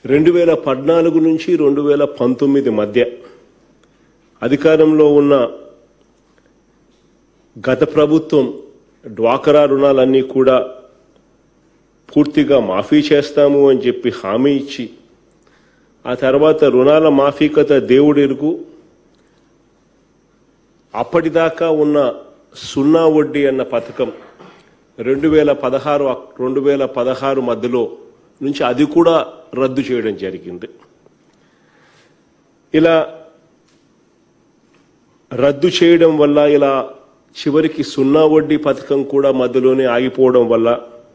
రెండు వేల పద్నాలుగు నుంచి రెండు వేల పంతొమ్మిది మధ్య అధికారంలో ఉన్న గత ప్రభుత్వం డ్వాకరా రుణాలన్నీ కూడా పూర్తిగా మాఫీ చేస్తాము అని చెప్పి హామీ ఇచ్చి ఆ తర్వాత రుణాల మాఫీ కథ దేవుడెరుగు అప్పటిదాకా ఉన్న సున్నా వడ్డీ అన్న పథకం రెండు వేల పదహారు రెండు వేల పదహారు మధ్యలో నుంచి అది కూడా రద్దు చేయడం జరిగింది ఇలా రద్దు చేయడం వల్ల ఇలా చివరికి సున్నా వడ్డీ పథకం కూడా మధ్యలోనే ఆగిపోవడం వల్ల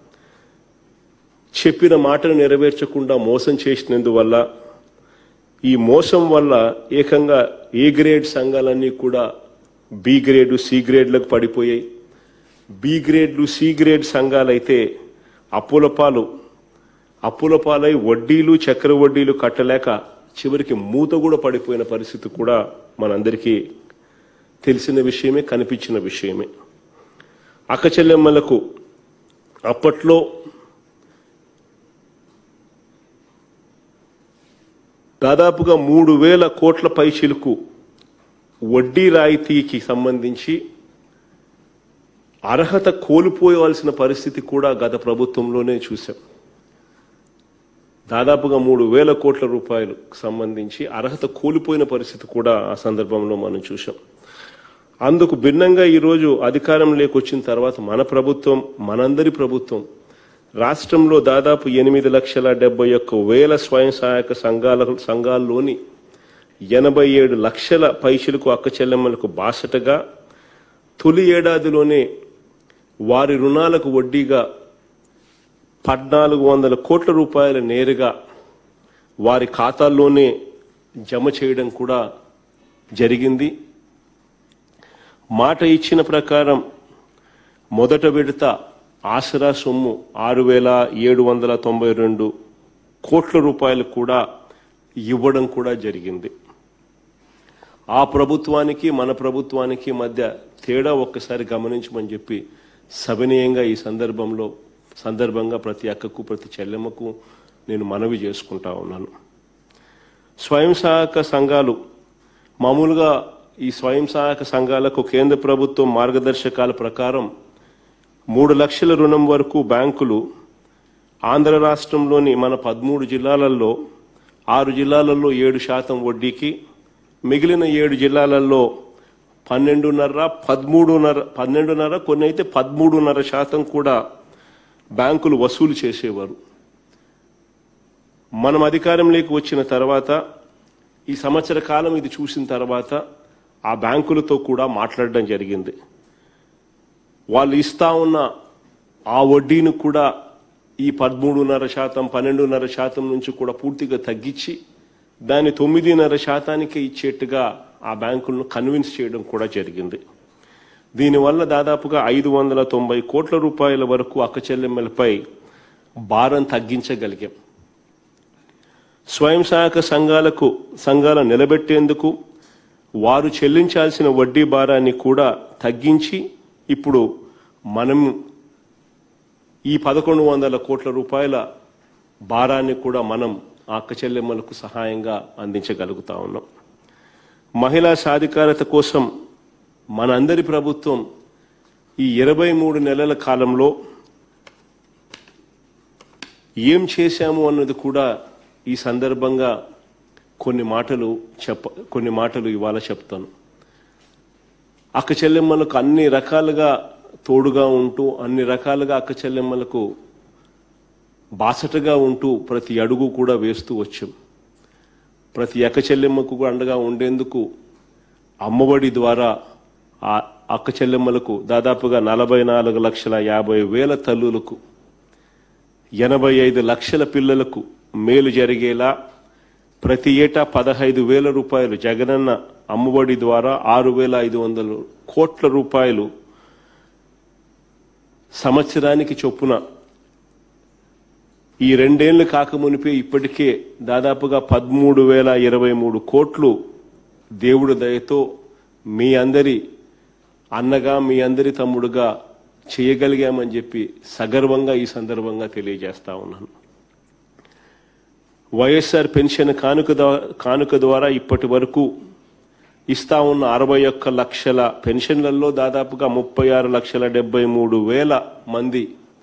చెప్పిన మాటను నెరవేర్చకుండా మోసం చేసినందువల్ల ఈ మోసం వల్ల ఏకంగా ఏ గ్రేడ్ సంఘాలన్నీ కూడా బి గ్రేడు సి గ్రేడ్లకు పడిపోయాయి బి గ్రేడ్లు సి గ్రేడ్ సంఘాలైతే అప్పుల పాలు అప్పుల పాలై వడ్డీలు చక్ర వడ్డీలు కట్టలేక చివరికి మూత కూడా పడిపోయిన పరిస్థితి కూడా మనందరికీ తెలిసిన విషయమే కనిపించిన విషయమే అక్క చెల్లెమ్మలకు అప్పట్లో దాదాపుగా మూడు వేల కోట్ల పైచిలకు వడ్డీ రాయితీకి సంబంధించి అర్హత కోల్పోవాల్సిన పరిస్థితి కూడా గత ప్రభుత్వంలోనే చూశాం దాదాపుగా మూడు వేల కోట్ల రూపాయలకు సంబంధించి అర్హత కోల్పోయిన పరిస్థితి కూడా ఆ సందర్భంలో మనం చూసాం అందుకు భిన్నంగా ఈరోజు అధికారం లేకొచ్చిన తర్వాత మన ప్రభుత్వం మనందరి ప్రభుత్వం రాష్ట్రంలో దాదాపు ఎనిమిది లక్షల డెబ్బై ఒక్క వేల స్వయం సహాయక సంఘాల సంఘాల్లోని ఎనభై ఏడు లక్షల పైసలకు అక్క చెల్లెమ్మలకు బాసటగా తొలి ఏడాదిలోనే వారి రుణాలకు వడ్డీగా పద్నాలుగు వందల కోట్ల రూపాయలు నేరుగా వారి ఖాతాల్లోనే జమ చేయడం కూడా జరిగింది మాట ఇచ్చిన ప్రకారం మొదట విడత ఆసరా సొమ్ము ఆరు వేల ఏడు వందల తొంభై రెండు కోట్ల రూపాయలు కూడా ఇవ్వడం కూడా జరిగింది ఆ ప్రభుత్వానికి మన ప్రభుత్వానికి మధ్య తేడా ఒక్కసారి గమనించమని చెప్పి సవినయంగా ఈ సందర్భంలో సందర్భంగా ప్రతి అక్కకు ప్రతి చెల్లెమ్మకు నేను మనవి చేసుకుంటా ఉన్నాను స్వయం సహాయక సంఘాలు మామూలుగా ఈ స్వయం సహాయక సంఘాలకు కేంద్ర ప్రభుత్వం మార్గదర్శకాల ప్రకారం మూడు లక్షల రుణం వరకు బ్యాంకులు ఆంధ్ర రాష్ట్రంలోని మన పదమూడు జిల్లాలలో ఆరు జిల్లాలలో ఏడు శాతం వడ్డీకి మిగిలిన ఏడు జిల్లాలలో పన్నెండున్నర పదమూడున్నర పన్నెండున్నర కొన్ని అయితే పదమూడున్నర శాతం కూడా బ్యాంకులు వసూలు చేసేవారు మనం అధికారంలోకి వచ్చిన తర్వాత ఈ సంవత్సర కాలం ఇది చూసిన తర్వాత ఆ బ్యాంకులతో కూడా మాట్లాడడం జరిగింది వాళ్ళు ఇస్తా ఉన్న ఆ వడ్డీని కూడా ఈ పదమూడున్నర శాతం పన్నెండున్నర శాతం నుంచి కూడా పూర్తిగా తగ్గించి దాన్ని తొమ్మిదిన్నర శాతానికి ఇచ్చేట్టుగా ఆ బ్యాంకులను కన్విన్స్ చేయడం కూడా జరిగింది దీనివల్ల దాదాపుగా ఐదు వందల తొంభై కోట్ల రూపాయల వరకు అక్క చెల్లెమ్మలపై భారం తగ్గించగలిగాం స్వయం సహాయక సంఘాలకు సంఘాలను నిలబెట్టేందుకు వారు చెల్లించాల్సిన వడ్డీ భారాన్ని కూడా తగ్గించి ఇప్పుడు మనం ఈ పదకొండు వందల కోట్ల రూపాయల భారాన్ని కూడా మనం ఆ అక్క చెల్లెమ్మలకు సహాయంగా అందించగలుగుతా ఉన్నాం మహిళా సాధికారత కోసం మనందరి ప్రభుత్వం ఈ ఇరవై మూడు నెలల కాలంలో ఏం చేశాము అన్నది కూడా ఈ సందర్భంగా కొన్ని మాటలు చెప్ప కొన్ని మాటలు ఇవాళ చెప్తాను అక్క చెల్లెమ్మలకు అన్ని రకాలుగా తోడుగా ఉంటూ అన్ని రకాలుగా అక్క చెల్లెమ్మలకు బాసటగా ఉంటూ ప్రతి అడుగు కూడా వేస్తూ వచ్చాం ప్రతి అక్క చెల్లెమ్మకు కూడా అండగా ఉండేందుకు అమ్మఒడి ద్వారా ఆ అక్క చెల్లెమ్మలకు దాదాపుగా నలభై నాలుగు లక్షల యాభై వేల తల్లులకు ఎనభై ఐదు లక్షల పిల్లలకు మేలు జరిగేలా ప్రతి ఏటా పదహైదు వేల రూపాయలు జగనన్న అమ్మఒడి ద్వారా ఆరు వేల ఐదు వందల కోట్ల రూపాయలు సంవత్సరానికి చొప్పున ఈ రెండేళ్లు కాకమునిపే ఇప్పటికే దాదాపుగా పదమూడు వేల ఇరవై మూడు కోట్లు దేవుడి దయతో మీ అందరి అన్నగా మీ అందరి తమ్ముడుగా చేయగలిగామని చెప్పి సగర్వంగా ఈ సందర్భంగా తెలియజేస్తా ఉన్నాను వైఎస్ఆర్ పెన్షన్ కానుక ద్వా- కానుక ద్వారా ఇప్పటి వరకు ఇస్తా ఉన్న అరవై ఒక్క లక్షల పెన్షన్లలో దాదాపుగా ముప్పై ఆరు లక్షల డెబ్బై మూడు వేల మంది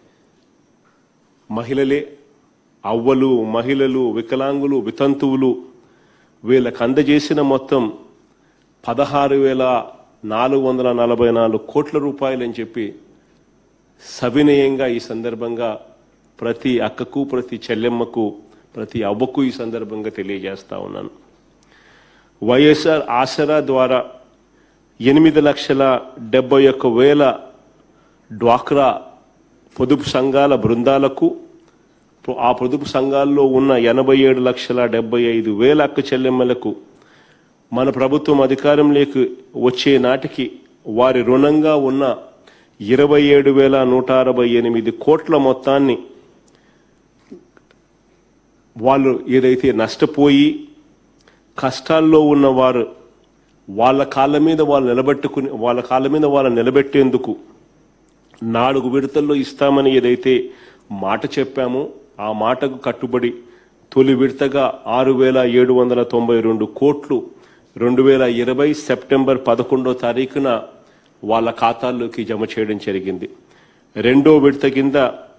మహిళలే అవ్వలు మహిళలు వికలాంగులు వితంతువులు వీళ్ళకి అందజేసిన మొత్తం పదహారు వేల నాలుగు వందల నలభై నాలుగు కోట్ల రూపాయలని చెప్పి సవినయంగా ఈ సందర్భంగా ప్రతి అక్కకు ప్రతి చెల్లెమ్మకు ప్రతి అవ్వకు ఈ సందర్భంగా తెలియజేస్తా ఉన్నాను వైఎస్ఆర్ ఆసరా ద్వారా ఎనిమిది లక్షల డెబ్బై ఒక్క వేల డ్వాక్రా పొదుపు సంఘాల బృందాలకు ఆ పొదుపు సంఘాల్లో ఉన్న ఎనభై ఏడు లక్షల డెబ్బై ఐదు వేల అక్క చెల్లెమ్మలకు మన ప్రభుత్వం అధికారంలోకి వచ్చే నాటికి వారి రుణంగా ఉన్న ఇరవై ఏడు వేల నూట అరవై ఎనిమిది కోట్ల మొత్తాన్ని వాళ్ళు ఏదైతే నష్టపోయి కష్టాల్లో ఉన్నవారు వాళ్ళ కాళ్ళ మీద వాళ్ళు నిలబెట్టుకుని వాళ్ళ కాళ్ళ మీద వాళ్ళు నిలబెట్టేందుకు నాలుగు విడతల్లో ఇస్తామని ఏదైతే మాట చెప్పామో ఆ మాటకు కట్టుబడి తొలి విడతగా ఆరు వేల ఏడు వందల తొంభై రెండు కోట్లు రెండు వేల ఇరవై సెప్టెంబర్ పదకొండో తారీఖున వాళ్ళ ఖాతాల్లోకి జమ చేయడం జరిగింది రెండో విడత కింద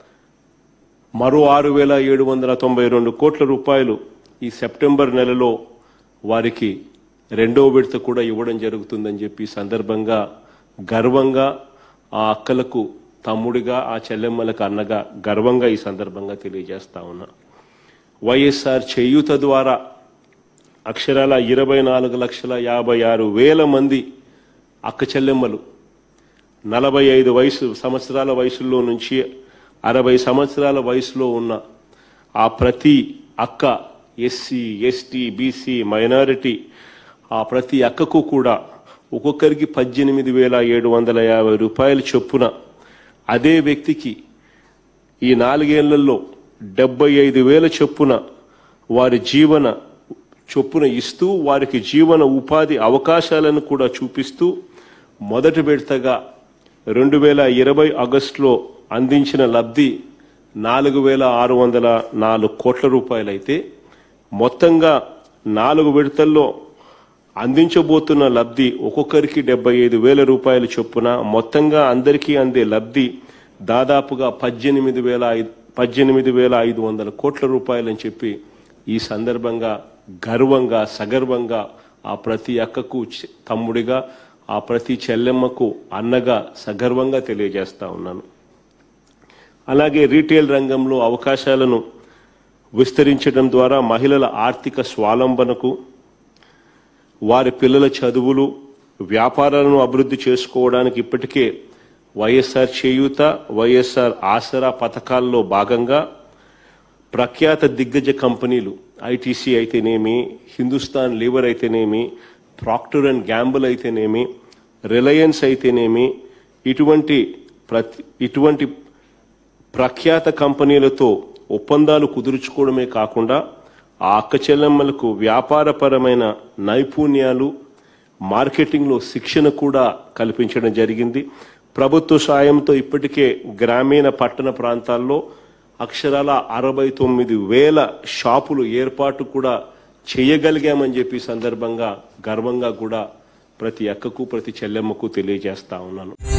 మరో ఆరు వేల ఏడు వందల తొంభై రెండు కోట్ల రూపాయలు ఈ సెప్టెంబర్ నెలలో వారికి రెండో విడత కూడా ఇవ్వడం జరుగుతుందని చెప్పి ఈ సందర్భంగా గర్వంగా ఆ అక్కలకు తమ్ముడిగా ఆ చెల్లెమ్మలకు అన్నగా గర్వంగా ఈ సందర్భంగా తెలియజేస్తా ఉన్నా వైఎస్ఆర్ చేయూత ద్వారా అక్షరాల ఇరవై నాలుగు లక్షల యాభై ఆరు వేల మంది అక్క చెల్లెమ్మలు నలభై ఐదు వయసు సంవత్సరాల వయసులో నుంచి అరవై సంవత్సరాల వయసులో ఉన్న ఆ ప్రతి అక్క ఎస్సీ ఎస్టీ బీసీ మైనారిటీ ఆ ప్రతి అక్కకు కూడా ఒక్కొక్కరికి పద్దెనిమిది వేల ఏడు వందల యాభై రూపాయల చొప్పున అదే వ్యక్తికి ఈ నాలుగేళ్లలో డెబ్బై ఐదు వేల చొప్పున వారి జీవన చొప్పున ఇస్తూ వారికి జీవన ఉపాధి అవకాశాలను కూడా చూపిస్తూ మొదటి విడతగా రెండు వేల ఇరవై ఆగస్టులో అందించిన లబ్ధి నాలుగు వేల ఆరు వందల నాలుగు కోట్ల రూపాయలైతే మొత్తంగా నాలుగు విడతల్లో అందించబోతున్న లబ్ధి ఒక్కొక్కరికి డెబ్బై ఐదు వేల రూపాయల చొప్పున మొత్తంగా అందరికీ అందే లబ్ధి దాదాపుగా పద్దెనిమిది వేల ఐ- పద్దెనిమిది వేల ఐదు వందల కోట్ల రూపాయలని చెప్పి ఈ సందర్భంగా గర్వంగా సగర్వంగా ఆ ప్రతి అక్కకు చె- తమ్ముడిగా ఆ ప్రతి చెల్లెమ్మకు అన్నగా సగర్వంగా తెలియజేస్తా ఉన్నాను అలాగే రీటైల్ రంగంలో అవకాశాలను విస్తరించడం ద్వారా మహిళల ఆర్థిక స్వాలంబనకు వారి పిల్లల చదువులు వ్యాపారాలను అభివృద్ధి చేసుకోవడానికి ఇప్పటికే వైఎస్ఆర్ చేయూత వైఎస్ఆర్ ఆసరా పథకాల్లో భాగంగా ప్రఖ్యాత దిగ్గజ కంపెనీలు ఐటీసీ అయితేనేమి హిందుస్థాన్ లీవర్ అయితేనేమి ప్రాక్టర్ అండ్ గ్యాంబుల్ అయితేనేమి రిలయన్స్ అయితేనేమి ఇటువంటి ప్రతి ఇటువంటి ప్రఖ్యాత కంపెనీలతో ఒప్పందాలు కుదుర్చుకోవడమే కాకుండా ఆ అక్క చెల్లెమ్మలకు వ్యాపారపరమైన నైపుణ్యాలు మార్కెటింగ్లో శిక్షణ కూడా కల్పించడం జరిగింది ప్రభుత్వ సాయంతో ఇప్పటికే గ్రామీణ పట్టణ ప్రాంతాల్లో అక్షరాల అరవై తొమ్మిది వేల షాపులు ఏర్పాటు కూడా చేయగలిగామని చెప్పి ఈ సందర్భంగా గర్వంగా కూడా ప్రతి అక్కకు ప్రతి చెల్లెమ్మకు తెలియజేస్తా ఉన్నాను